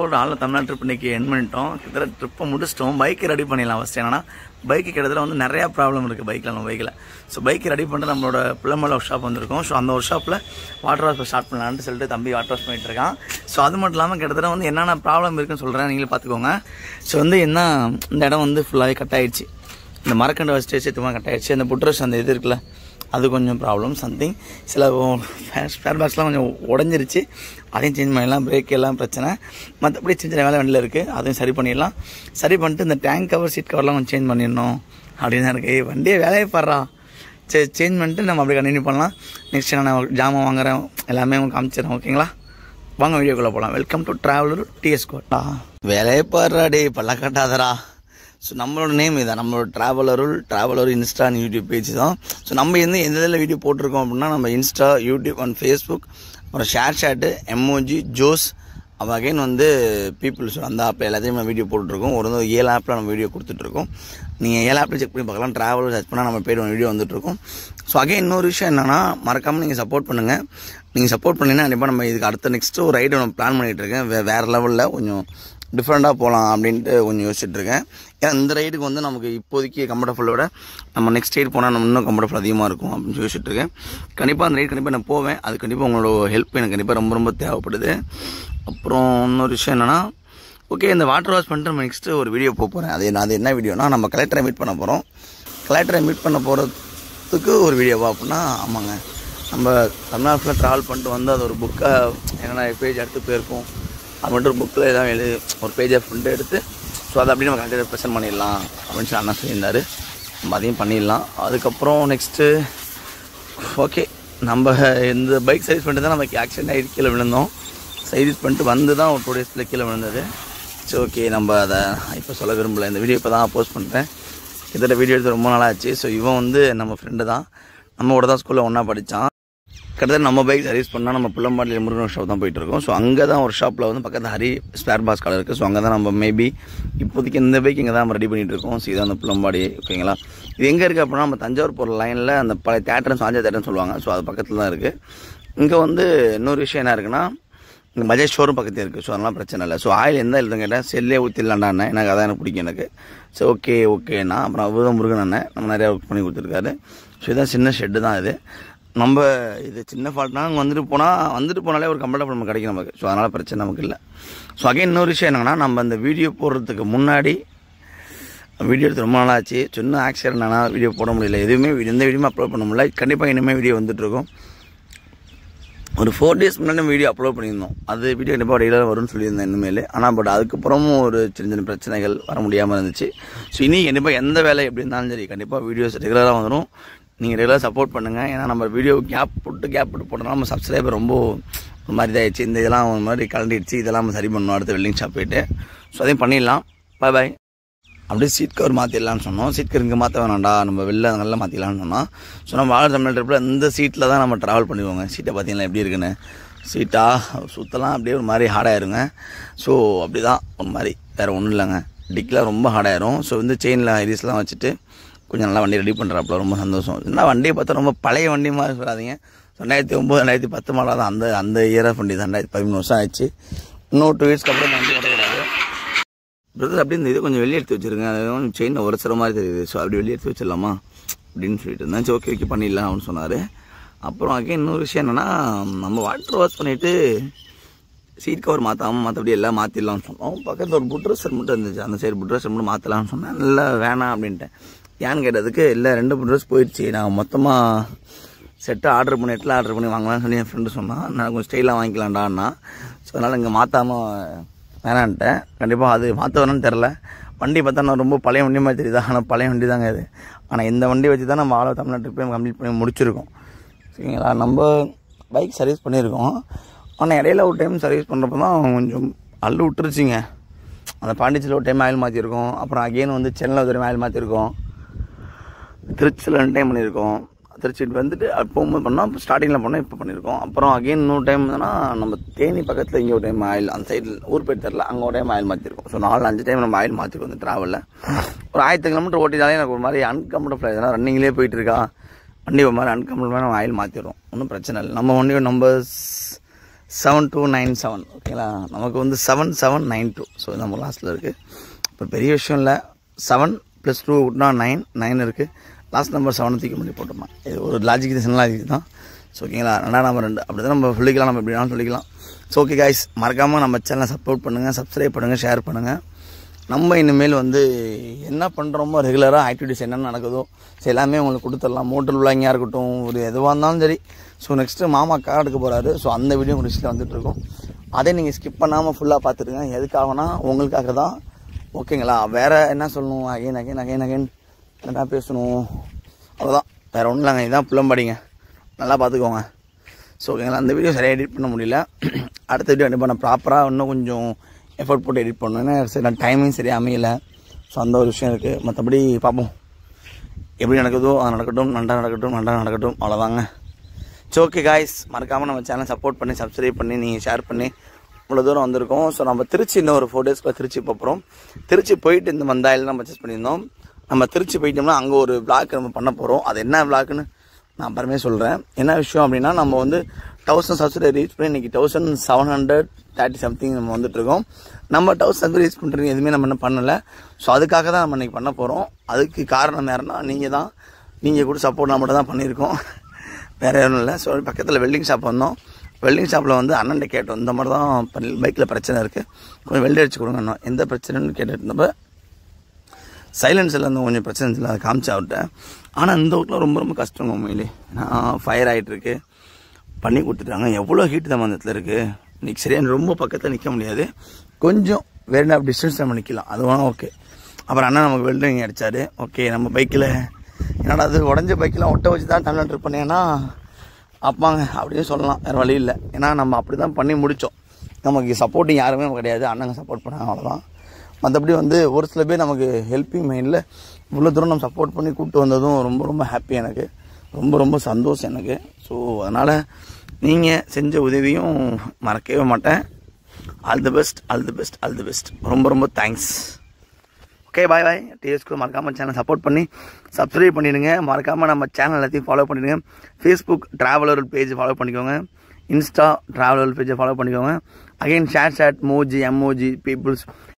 போட்டு ஆள் தமிழ்நாடு ட்ரிப் இன்னைக்கு என் பண்ணிட்டோம் கிட்டத்தட்ட ட்ரிப்பை முடிச்சிட்டோம் பைக்கு ரெடி பண்ணிடலாம் ஃபஸ்ட் என்னன்னா பைக்கு கிட்டத்தட்ட வந்து நிறையா ப்ராப்ளம் இருக்குது பைக்கில் நம்ம பைக்கில் ஸோ பைக் ரெடி பண்ணிட்டு நம்மளோட பிள்ளைமலை ஒர்க் ஷாப் வந்திருக்கோம் ஸோ அந்த ஒர்க் ஷாப்பில் வாட்டர் வாஷ் ஸ்டார்ட் பண்ணலான்ட்டு சொல்லிட்டு தம்பி வாட்டர் வாஷ் பண்ணிட்டு இருக்கான் ஸோ அது மட்டும் இல்லாமல் கிட்டத்தட்ட வந்து என்னென்ன ப்ராப்ளம் இருக்குன்னு சொல்கிறேன் நீங்களே பார்த்துக்கோங்க ஸோ வந்து என்ன இந்த இடம் வந்து ஃபுல்லாகவே கட் ஆயிடுச்சு இந்த மரக்கண்டு வச்சுட்டு சுத்தமாக கட் ஆயிடுச்சு அந்த புட்ரஸ் அந்த இது இருக்குல்ல அது கொஞ்சம் ப்ராப்ளம் சம்திங் சில ஸ்பேர் பாக்ஸ்லாம் கொஞ்சம் உடஞ்சிருச்சு அதையும் சேஞ்ச் பண்ணிடலாம் பிரேக் எல்லாம் பிரச்சனை மற்றபடி சின்ன சின்ன வேலை வண்டியில் இருக்குது அதையும் சரி பண்ணிடலாம் சரி பண்ணிட்டு இந்த டேங்க் கவர் சீட் கவர்லாம் கொஞ்சம் சேஞ்ச் பண்ணிடணும் அப்படின்னு தான் இருக்குது வண்டியை வேலையை பாடுறா சரி சேஞ்ச் பண்ணிட்டு நம்ம அப்படியே கண்டினியூ பண்ணலாம் நெக்ஸ்ட் நான் ஜாமான் வாங்குறேன் எல்லாமே உங்களுக்கு காமிச்சிடறேன் ஓகேங்களா வாங்க வீடியோக்குள்ளே போகலாம் வெல்கம் டு ட்ராவலர் டிஎஸ் கோட்டா வேலையை பாடுறா டே பல்ல காட்டாதரா ஸோ நம்மளோட நேம் இதான் நம்மளோட ட்ராவலருள் ட்ராவலர் இன்ஸ்டா யூடியூப் பேஜ் தான் ஸோ நம்ம எந்த எந்த இதில் வீடியோ போட்டிருக்கோம் அப்படின்னா நம்ம இன்ஸ்டா யூடியூப் அண்ட் ஃபேஸ்புக் அப்புறம் ஷேர் ஷாட்டு எம்ஓஜி ஜோஸ் அப்போ அகைன் வந்து பீப்புள்ஸ் அந்த ஆப்பில் எல்லாத்தையும் நம்ம வீடியோ போட்டுருக்கோம் ஒரு வந்து ஏழு ஆப்பில் நம்ம வீடியோ கொடுத்துட்ருக்கோம் நீங்கள் ஏழு ஆப்பில் செக் பண்ணி பார்க்கலாம் ட்ராவல் சர்ச் பண்ணால் நம்ம பேர் வீடியோ வந்துட்டுருக்கோம் ஸோ அகைன் இன்னொரு விஷயம் என்னென்னா மறக்காமல் நீங்கள் சப்போர்ட் பண்ணுங்கள் நீங்கள் சப்போர்ட் பண்ணிங்கன்னா கண்டிப்பாக நம்ம இதுக்கு அடுத்த நெக்ஸ்ட்டு ஒரு ரைடு நம்ம பிளான் பண்ணிகிட்டு இருக்கேன் வே வேறு லெவலில் கொஞ்சம் டிஃப்ரெண்ட்டாக போகலாம் அப்படின்ட்டு கொஞ்சம் யோசிச்சுட்டு இருக்கேன் ஏன்னா இந்த ரைடுக்கு வந்து நமக்கு இப்போதைக்கு கம்ஃபர்டபுளோட நம்ம நெக்ஸ்ட் ரைடு போனால் நம்ம இன்னும் கம்ஃபர்டபுள் அதிகமாக இருக்கும் அப்படின்னு யோசிச்சுட்டு இருக்கேன் கண்டிப்பாக அந்த ரைடு கண்டிப்பாக நான் போவேன் அது கண்டிப்பாக உங்களோட ஹெல்ப் எனக்கு கண்டிப்பாக ரொம்ப ரொம்ப தேவைப்படுது அப்புறம் இன்னொரு விஷயம் என்னென்னா ஓகே இந்த வாட்டர் வாஷ் பண்ணிட்டு நம்ம நெக்ஸ்ட்டு ஒரு வீடியோ போக போகிறேன் அது என்ன அது என்ன வீடியோனா நம்ம கலெக்டரை மீட் பண்ண போகிறோம் கலெக்டரை மீட் பண்ண போகிறதுக்கு ஒரு வீடியோவா அப்படின்னா ஆமாங்க நம்ம தமிழ்நாட்டில் ட்ராவல் பண்ணிட்டு வந்து அது ஒரு புக்கை என்னென்ன பேஜ் எடுத்து போயிருக்கோம் அது மட்டும் புக்கில் எதாவது எழுதி ஒரு பேஜை ஃபுட்டு எடுத்து ஸோ அதை அப்படியே நம்ம கண்டிப்பாக ப்ரெசென்ட் பண்ணிடலாம் அப்படின்னு சொல்லி அண்ணா சொல்லியிருந்தார் நம்ம அதையும் பண்ணிடலாம் அதுக்கப்புறம் நெக்ஸ்ட்டு ஓகே நம்ம இந்த பைக் சர்வீஸ் பண்ணிட்டு தான் நமக்கு ஆக்சிடென்ட் ஆகிட்டு கீழே விழுந்தோம் சர்வீஸ் பண்ணிட்டு வந்து தான் ஒரு டூ டேஸில் கீழே விழுந்தது சரி ஓகே நம்ம அதை இப்போ சொல்ல விரும்பல இந்த வீடியோ இப்போ தான் போஸ்ட் பண்ணுறேன் கிட்டத்தட்ட வீடியோ எடுத்து ரொம்ப நாளாச்சு ஸோ இவன் வந்து நம்ம ஃப்ரெண்டு தான் நம்ம கூட தான் ஸ்கூலில் ஒன்றா படித்தான் கிட்டத்தட்ட நம்ம பைக் சர்வீஸ் பண்ணால் நம்ம புள்ளம்பாட்டில் முருகன் ஷாப் தான் போயிட்டு இருக்கோம் ஸோ அங்கே தான் ஒரு ஷாப்பில் வந்து பக்கத்தில் ஹரி ஸ்பேர் பாஸ் கடை இருக்குது ஸோ அங்கே தான் நம்ம மேபி இப்போதைக்கு இந்த பைக் இங்கே தான் நம்ம ரெடி பண்ணிட்டு இருக்கோம் ஸோ இதான் அந்த புள்ளம்பாடி ஓகேங்களா இது எங்கே இருக்குது அப்படின்னா நம்ம தஞ்சாவூர் போகிற லைனில் அந்த பழைய தேட்டர்னு சாஞ்சா தேட்டர்னு சொல்லுவாங்க ஸோ அது பக்கத்தில் தான் இருக்குது இங்கே வந்து இன்னொரு விஷயம் என்ன இருக்குன்னா இந்த பஜாஜ் ஷோரூம் பக்கத்தில் இருக்குது ஸோ அதெல்லாம் பிரச்சனை இல்லை ஸோ ஆயில் எந்த எழுதுங்க கேட்டேன் செல்லே ஊற்றிடலாண்டா அண்ணன் எனக்கு அதான் எனக்கு பிடிக்கும் எனக்கு ஸோ ஓகே ஓகேண்ணா அப்புறம் அவர் முருகன் அண்ணன் நம்ம நிறையா ஒர்க் பண்ணி கொடுத்துருக்காரு ஸோ இதான் சின்ன ஷெட்டு தான் இது நம்ம இது சின்ன ஃபால்ட்னா அங்கே வந்துட்டு போனால் வந்துட்டு போனாலே ஒரு கம்ஃபர்டபுள் நமக்கு கிடைக்கும் நமக்கு ஸோ அதனால் பிரச்சனை நமக்கு இல்லை ஸோ அகைன் இன்னொரு விஷயம் என்னன்னா நம்ம அந்த வீடியோ போடுறதுக்கு முன்னாடி வீடியோ எடுத்து ரொம்ப நாளாச்சு சின்ன ஆக்சிடென்ட் ஆனால் வீடியோ போட முடியல எதுவுமே எந்த வீடியோமே அப்லோட் பண்ண முடியல கண்டிப்பாக இனிமேல் வீடியோ வந்துட்டுருக்கும் ஒரு ஃபோர் டேஸ் முன்னாடி வீடியோ அப்லோட் பண்ணியிருந்தோம் அது வீடியோ கண்டிப்பாக ரெகுலராக வரும்னு சொல்லியிருந்தேன் இனிமேல் ஆனால் பட் அதுக்கப்புறமும் ஒரு சின்ன சின்ன பிரச்சனைகள் வர முடியாமல் இருந்துச்சு ஸோ இனி கண்டிப்பாக எந்த வேலை எப்படி இருந்தாலும் சரி கண்டிப்பாக வீடியோஸ் ரெகுலராக வந்துடும் நீங்கள் ரெகுலராக சப்போர்ட் பண்ணுங்கள் ஏன்னா நம்ம வீடியோ கேப் போட்டு கேப் போட்டு போட்டோம்னா நம்ம சப்ஸ்கிரைபர் ரொம்ப ஒரு மாதிரி இதாகிடுச்சு இந்த இதெல்லாம் ஒரு மாதிரி கலண்டிடுச்சு இதெல்லாம் நம்ம சரி பண்ணணும் அடுத்த வெல்டிங் ஷாப் போயிட்டு ஸோ அதையும் பண்ணிடலாம் பாய் பாய் அப்படியே சீட் கவர் மாற்றிடலான்னு சொன்னோம் சீட் கவர் இங்கே மாற்ற வேணாம்டா நம்ம வெளில நல்லா மாற்றிடலான்னு சொன்னோம் ஸோ நம்ம வாழ தமிழ் ட்ரிப்பில் இந்த சீட்டில் தான் நம்ம ட்ராவல் பண்ணுவோங்க சீட்டை பார்த்தீங்களா எப்படி இருக்குன்னு சீட்டா சுத்தலாம் அப்படியே ஒரு மாதிரி ஹார்டாயிருங்க ஸோ அப்படி தான் ஒரு மாதிரி வேறு ஒன்றும் இல்லைங்க டிக்கில் ரொம்ப ஹார்டாயிரும் ஸோ வந்து செயினில் ஐரிஸ்லாம் வச்சுட்டு கொஞ்சம் நல்லா வண்டி ரெடி பண்ணுறாப்புல ரொம்ப சந்தோஷம் என்ன வண்டியை பார்த்தா ரொம்ப பழைய வண்டி மாதிரி சொல்லாதீங்க ரெண்டாயிரத்தி ஒம்பது ரெண்டாயிரத்தி பத்து மாடல் தான் அந்த அந்த இயர் வண்டி தான் ரெண்டாயிரத்தி பதிமூணு வருஷம் ஆயிடுச்சு இன்னும் டூ இயர்ஸ்க்கு அப்புறம் இந்த வண்டி ஓட்டக்கூடாது பிரதர் அப்படியே இந்த இது கொஞ்சம் வெளியே எடுத்து வச்சிருங்க அது கொஞ்சம் செயினில் உரசுற மாதிரி தெரியுது ஸோ அப்படி வெளியே எடுத்து வச்சிடலாமா அப்படின்னு சொல்லிட்டு இருந்தேன் சரி ஓகே ஓகே பண்ணிடலாம் அப்படின்னு சொன்னார் அப்புறம் அங்கே இன்னொரு விஷயம் என்னென்னா நம்ம வாட்டர் வாஷ் பண்ணிவிட்டு சீட் கவர் மாற்றாமல் மற்றபடி எல்லாம் மாற்றிடலாம்னு சொன்னோம் பக்கத்தில் ஒரு புட்ரஸர் மட்டும் இருந்துச்சு அந்த சைடு புட்ரஸர் மட்டும் மாற்றலாம்னு சொன்னேன் இல்லை வேணாம் அப்படின்ட்டேன் ஏன்னு கேட்டதுக்கு இல்லை ரெண்டு புட்ரஸ் போயிடுச்சு நான் மொத்தமாக செட்டு ஆர்டர் பண்ணி எட்டில் ஆர்டர் பண்ணி வாங்கலாம்னு சொல்லி என் ஃப்ரெண்டு சொன்னான் நான் கொஞ்சம் ஸ்டைலாக வாங்கிக்கலாம்டான்னா ஸோ அதனால் இங்கே மாற்றாமல் வேணான்ட்டேன் கண்டிப்பாக அது மாற்ற வேணும்னு தெரில வண்டி பார்த்தா நான் ரொம்ப பழைய வண்டி மாதிரி தெரியுது ஆனால் பழைய வண்டி தாங்க இது ஆனால் இந்த வண்டி வச்சு தான் நம்ம ஆளோ தமிழ்நாட்டு போய் கம்ப்ளீட் பண்ணி முடிச்சிருக்கோம் சரிங்களா நம்ம பைக் சர்வீஸ் பண்ணியிருக்கோம் ஆனால் இடையில ஒரு டைம் சர்வீஸ் பண்ணுறப்ப தான் கொஞ்சம் அள்ளு விட்டுருச்சுங்க அந்த பாண்டிச்சேரியில் ஒரு டைம் ஆயில் மாற்றிருக்கோம் அப்புறம் அகெயின் வந்து சென்னையில் ஒரு டைம் ஆயில் மாற்றிருக்கோம் திருச்சியில் ரெண்டு டைம் பண்ணியிருக்கோம் திருச்சி வந்துட்டு போகும்போது பண்ணோம் ஸ்டார்டிங்கில் பண்ணோம் இப்போ பண்ணியிருக்கோம் அப்புறம் அகெயின் இன்னொரு டைம் நம்ம தேனி பக்கத்தில் இங்கே ஒரு டைம் ஆயில் அந்த சைடில் ஊர் பேர் தெரில அங்கே ஒரு டைம் ஆயில் மாற்றிருக்கோம் ஸோ நாலு அஞ்சு டைம் நம்ம ஆயில் மாற்றிருக்கோம் இந்த ட்ராவலில் ஒரு ஆயிரத்து கிலோமீட்டர் ஓட்டினாலே எனக்கு ஒரு மாதிரி அன்கம்ஃபர்டபுள் ஆகுதுன்னா ரன்னிங்லேயே போயிட்டு இருக்கா வண்டி ஒரு மாதிரி அன்கம்ஃபர்டபுளாக நம்ம ஆயில் மாற்றிடுறோம் ஒன்றும் பிரச்சனை இல்லை நம்ம வண்டி நம்ம செவன் டூ நைன் செவன் ஓகேங்களா நமக்கு வந்து seven seven nine two so நம்ம லாஸ்ட்டில் இருக்குது இப்போ பெரிய விஷயம் இல்லை செவன் ப்ளஸ் டூ விட்னா நைன் நைன் இருக்குது லாஸ்ட் நம்பர் செவனை தூக்கி பண்ணி போட்டோமா இது ஒரு லாஜிக் சின்ன லாஜிக் தான் ஸோ ஓகேங்களா ரெண்டாம் நம்பர் ரெண்டு அப்படி தான் நம்ம சொல்லிக்கலாம் நம்ம எப்படி வேணாலும் சொல்லிக்கலாம் ஸோ ஓகே காய்ஸ் மறக்காமல் நம்ம சேனலை சப்போர்ட் பண்ணுங்கள் சப்ஸ்கிரைப் பண்ணுங்கள் ஷேர் பண்ணுங்கள் நம்ம இனிமேல் வந்து என்ன பண்ணுறோமோ ரெகுலராக ஆக்டிவிட்டிஸ் என்னென்ன நடக்குதோ ஸோ எல்லாமே உங்களுக்கு கொடுத்துடலாம் மோட்டர் உள்ளாங்கியாக இருக்கட்டும் ஒரு எதுவாக இருந்தாலும் சரி ஸோ நெக்ஸ்ட்டு மாமா கார் எடுக்க போகிறாரு ஸோ அந்த வீடியோ உங்களுக்கு லிஸ்ட்டில் வந்துட்டுருக்கோம் அதை நீங்கள் ஸ்கிப் பண்ணாமல் ஃபுல்லாக பார்த்துருங்க எதுக்காகனா உங்களுக்காக தான் ஓகேங்களா வேறு என்ன சொல்லணும் அகைன் அகைன் அகைன் அகைன் என்ன பேசணும் அவ்வளோதான் வேறு ஒன்றும் இல்லைங்க இதுதான் புலம்படிங்க நல்லா பார்த்துக்கோங்க ஸோ ஓகேங்களா அந்த வீடியோ சரியாக எடிட் பண்ண முடியல அடுத்த வீடியோ எடிட் பண்ண ப்ராப்பராக இன்னும் கொஞ்சம் எஃபர்ட் போட்டு எடிட் பண்ணணும் ஏன்னா சரி டைமிங் சரியாக அமையல ஸோ அந்த ஒரு விஷயம் இருக்குது மற்றபடி பார்ப்போம் எப்படி நடக்குதோ அது நடக்கட்டும் நன்றா நடக்கட்டும் நன்றா நடக்கட்டும் அவ்வளோதாங்க ஸோ ஓகே காய்ஸ் மறக்காமல் நம்ம சேனல் சப்போர்ட் பண்ணி சப்ஸ்கிரைப் பண்ணி நீங்கள் ஷேர் பண்ணி இவ்வளோ தூரம் வந்திருக்கோம் ஸோ நம்ம திருச்சி இன்னும் ஒரு ஃபோர் டேஸ்க்குள்ள திருச்சி போகிறோம் திருச்சி போயிட்டு இந்த மந்தாயில் தான் பர்ச்சேஸ் பண்ணியிருந்தோம் நம்ம திருச்சி போயிட்டோம்னா அங்கே ஒரு பிளாக் நம்ம பண்ண போகிறோம் அது என்ன பிளாக்னு நான் அப்புறமே சொல்கிறேன் என்ன விஷயம் அப்படின்னா நம்ம வந்து தௌசண்ட் சப்சிடி ரீச் பண்ணி இன்றைக்கி thousand seven hundred thirty something நம்ம வந்துட்டுருக்கோம் நம்ம தௌசண்ட் ரீச் பண்ணுறது எதுவுமே நம்ம என்ன பண்ணலை ஸோ அதுக்காக தான் நம்ம இன்றைக்கி பண்ண போகிறோம் அதுக்கு காரணம் யாருன்னா நீங்கள் தான் நீங்கள் கூட சப்போர்ட் நான் மட்டும் தான் பண்ணியிருக்கோம் வேறு யாரும் இல்லை ஸோ பக்கத்தில் வெல்டிங் ஷாப் வந்தோம் வெல்டிங் ஷாப்பில் வந்து அண்ணன்ட்ட கேட்டோம் இந்த மாதிரி தான் பைக்கில் பிரச்சனை இருக்குது கொஞ்சம் வெல்ட் அடிச்சு கொடுங்க அண்ணா எந்த பிரச்சனைன்னு கேட்டுட்டு இருந்தப்போ சைலன்ஸில் இருந்து கொஞ்சம் பிரச்சனை இல்லை அதை காமிச்சு அவர்கிட்ட ஆனால் இந்த வீட்டில் ரொம்ப ரொம்ப கஷ்டம் உண்மையிலே நான் ஃபயர் ஆகிட்டு இருக்கு பண்ணி கொடுத்துட்டாங்க எவ்வளோ ஹீட் தான் அந்த இடத்துல இருக்குது இன்னைக்கு சரியாக ரொம்ப பக்கத்தில் நிற்க முடியாது கொஞ்சம் வேறு என்ன டிஸ்டன்ஸ் நம்ம நிற்கலாம் அதுவும் ஓகே அப்புறம் அண்ணன் நமக்கு வெல்டிங் அடித்தார் ஓகே நம்ம பைக்கில் என்னடா அது உடஞ்ச பைக்கெலாம் ஒட்ட வச்சு தான் டன்னல் ட்ரிப் பண்ணேன்னா அப்பாங்க அப்படின்னு சொல்லலாம் வேறு வழி இல்லை ஏன்னா நம்ம அப்படி தான் பண்ணி முடித்தோம் நமக்கு சப்போர்ட்டிங் யாருமே நமக்கு கிடையாது அண்ணங்க சப்போர்ட் பண்ணாங்க அவ்வளோதான் மற்றபடி வந்து ஒரு சில பேர் நமக்கு ஹெல்ப்பிங் மைண்டில் இவ்வளோ தூரம் நம்ம சப்போர்ட் பண்ணி கூப்பிட்டு வந்ததும் ரொம்ப ரொம்ப ஹாப்பி எனக்கு ரொம்ப ரொம்ப சந்தோஷம் எனக்கு ஸோ அதனால் நீங்கள் செஞ்ச உதவியும் மறக்கவே மாட்டேன் all the best all the best all the best ரொம்ப ரொம்ப தேங்க்ஸ் ஓகே பாய் பாய் டிஎஸ்க்கு மறக்காமல் சேனல் சப்போர்ட் பண்ணி சப்ஸ்கிரைப் பண்ணிடுங்க மறக்காமல் நம்ம சேனல் எல்லாத்தையும் ஃபாலோ பண்ணிடுங்க ஃபேஸ்புக் ட்ராவலர் பேஜ் ஃபாலோ பண்ணிக்கோங்க இன்ஸ்டா ட்ராவலர் பேஜை ஃபாலோ பண்ணிக்கோங்க again ShareChat Moj Moj peoples